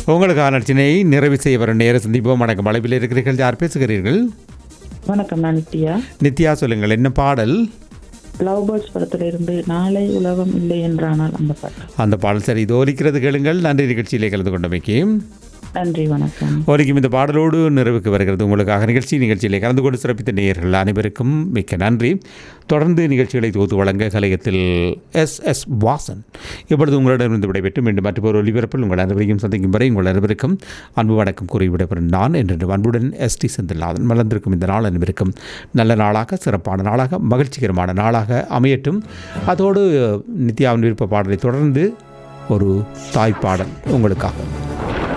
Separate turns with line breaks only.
உங்களுக்கான நச்சினை நிறைவு செய்ய வரும் நேர சந்திப்போம் வணக்கம் அளவில் இருக்கிறீர்கள் யார் பேசுகிறீர்கள்
வணக்கம் நான் நித்யா
நித்யா சொல்லுங்கள் என்ன பாடல்
லவ் பேர்ட்ஸ் படத்துல இருந்து நாளை உலகம் இல்லை என்றானால் அந்த பாட்டு
அந்த பாடல் சரி இது ஒலிக்கிறது கேளுங்கள் நன்றி நிகழ்ச்சியிலே கலந்து கொண்டமைக்கு
நன்றி வணக்கம்
ஒலிக்கும் இந்த பாடலோடு நிறைவுக்கு வருகிறது உங்களுக்காக நிகழ்ச்சி நிகழ்ச்சியிலே கலந்து கொண்டு சிறப்பித்த நேயர்கள் அனைவருக்கும் மிக்க நன்றி தொடர்ந்து நிகழ்ச்சிகளை தொகுத்து வழங்க கலையத்தில் எஸ் எஸ் வாசன் இப்பொழுது உங்களிடமிருந்து விடைபெற்று மீண்டும் மற்றொரு ஒலிபரப்பில் உங்கள் அனைவரையும் சந்திக்கும் வரை உங்கள் அனைவருக்கும் அன்பு வணக்கம் கூறி விடைபெறும் நான் என்று அன்புடன் எஸ் டி செந்தில்நாதன் மலர்ந்திருக்கும் இந்த நாள் அனைவருக்கும் நல்ல நாளாக சிறப்பான நாளாக மகிழ்ச்சிகரமான நாளாக அமையட்டும் அதோடு நித்யாவின் விருப்ப பாடலை தொடர்ந்து ஒரு தாய்ப்பாடல் உங்களுக்காக